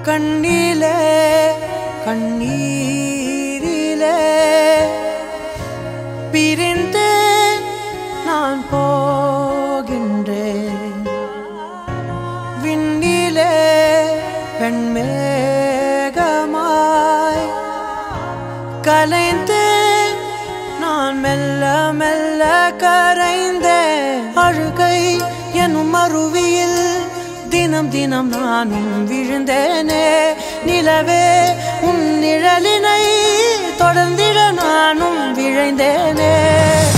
கண்ணிலே கண்ணீரிலே பிரிந்து நான் போகின்றேன் விண்ணிலே பெண்மேகமாய் கலைந்து நான் மெல்ல மெல்ல கரைந்தேன் அழுகை எனும் அருவியில் தினம் தினம் நானும் விழுந்தேனே நிலவே உன் நிழலினை தொடர்ந்திட நானும் விழைந்தேனே